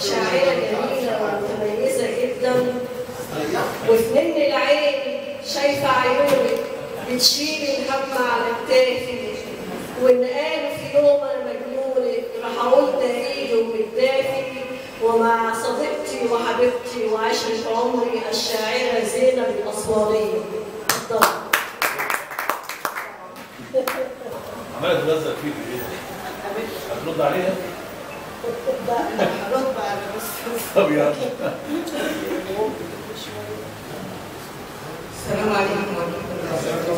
شاعرة جميلة ومتميزة جدا وفي من العين شايفة عيونك بتشيل الهم على كتافي وإن قالوا في يوم أنا مجنونة راح أقول دليل ومتدافي ومع صديقتي وحبيبتي وعشرة عمري الشاعرة زينب الأسوانية اتفضل عماله تلزق فيك ايه؟ هترد عليها؟ هرد على بس طب يلا السلام عليكم ورحمة الله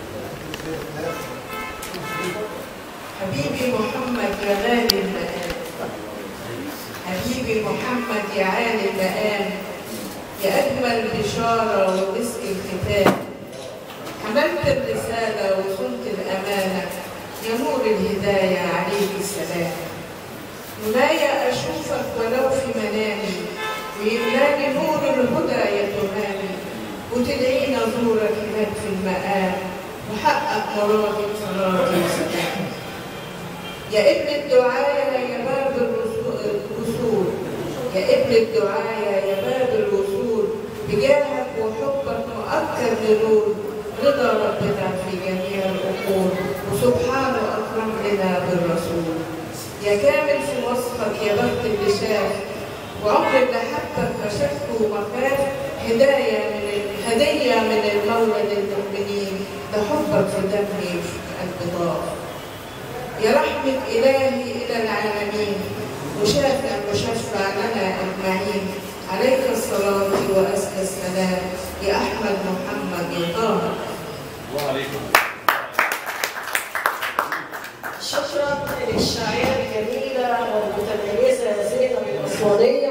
حبيبي محمد يا غالي المآن حبيبي محمد يا عالي المآن يا أجمل بشارة ومسك الختام حملت الرسالة وصلت الأمانة يا نور الهداية عليك السلام منايا أشوفك ولو في منامي ويملاني نور الهدى يا تهامي وتدعينا نورك هناك في المقام وحقق مرادي مرادي وسلام يا ابن الدعاية يا باب الوصول- الوصول يا ابن الدعاية يا باب الوصول بجاهك وحبك مؤكد لنور رضا ربنا في جميع الأمور وسبحانه أكرم لنا بالرسول يا كامل في وصفك يا بخت اللي شاف وعمر اللي حبك ما شافه ومخاف هداية من هدية من المولى للمؤمنين ده حبك في دمي في قلب ضاف يا رحمة إلهي إلى العالمين مشافع مشفع لنا أجمعين عليك الصلاة وأزكى السلام يا أحمد محمد يا طه وعليكم شكرا للشاعرة الجميلة والمتميزة زينب الأسوانية